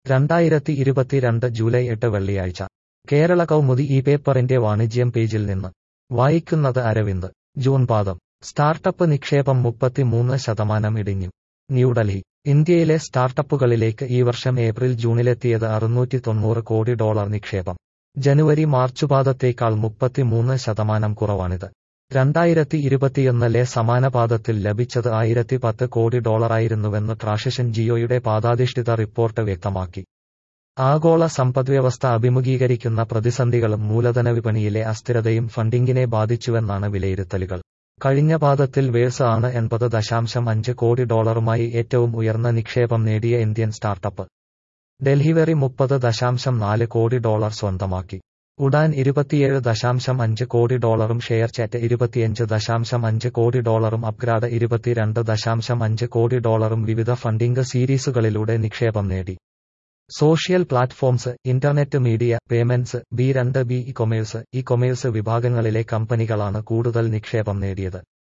രണ്ടായിരത്തി ഇരുപത്തിരണ്ട് ജൂലൈ എട്ട് വെള്ളിയാഴ്ച കേരള കൗമുദി ഈ പേപ്പറിന്റെ വാണിജ്യം പേജിൽ നിന്ന് വായിക്കുന്നത് അരവിന്ദ് ജൂൺ പാദം സ്റ്റാർട്ടപ്പ് നിക്ഷേപം മുപ്പത്തിമൂന്ന് ശതമാനം ഇടിഞ്ഞു ന്യൂഡൽഹി ഇന്ത്യയിലെ സ്റ്റാർട്ടപ്പുകളിലേക്ക് ഈ വർഷം ഏപ്രിൽ ജൂണിലെത്തിയത് അറുന്നൂറ്റി തൊണ്ണൂറ് കോടി ഡോളർ നിക്ഷേപം ജനുവരി മാർച്ച് പാദത്തേക്കാൾ മുപ്പത്തിമൂന്ന് ശതമാനം കുറവാണിത് രണ്ടായിരത്തി ഇരുപത്തിയൊന്നിലെ സമാന പാദത്തിൽ ലഭിച്ചത് ആയിരത്തി പത്ത് കോടി ഡോളറായിരുന്നുവെന്ന് ട്രാഷിഷൻ ജിയോയുടെ പാദാധിഷ്ഠിത റിപ്പോർട്ട് വ്യക്തമാക്കി ആഗോള സമ്പദ്വ്യവസ്ഥ അഭിമുഖീകരിക്കുന്ന പ്രതിസന്ധികളും മൂലധന വിപണിയിലെ അസ്ഥിരതയും ഫണ്ടിങ്ങിനെ ബാധിച്ചുവെന്നാണ് വിലയിരുത്തലുകൾ കഴിഞ്ഞ പാദത്തിൽ വേഴ്സ് ആണ് എൺപത് ദശാംശം അഞ്ച് കോടി ഡോളറുമായി ഏറ്റവും ഉയർന്ന നിക്ഷേപം നേടിയ ഇന്ത്യൻ സ്റ്റാർട്ടപ്പ് ഡെലിവറി മുപ്പത് ദശാംശം നാല് കോടി ഡോളർ സ്വന്തമാക്കി ഉഡാൻ ഇരുപത്തിയേഴ് ദശാംശം അഞ്ച് കോടി ഡോളറും ഷെയർ ചാറ്റ് ഇരുപത്തിയഞ്ച് ദശാംശം അഞ്ച് കോടി ഡോളറും അപ്ഗ്രാഡ് ഇരുപത്തിരണ്ട് ദശാംശം അഞ്ച് കോടി ഡോളറും വിവിധ ഫണ്ടിംഗ് സീരീസുകളിലൂടെ നിക്ഷേപം നേടി social platforms internet media payments B രണ്ട് B e commerce e commerce വിഭാഗങ്ങളിലെ കമ്പനികളാണ് കൂടുതൽ നിക്ഷേപം നേടിയത്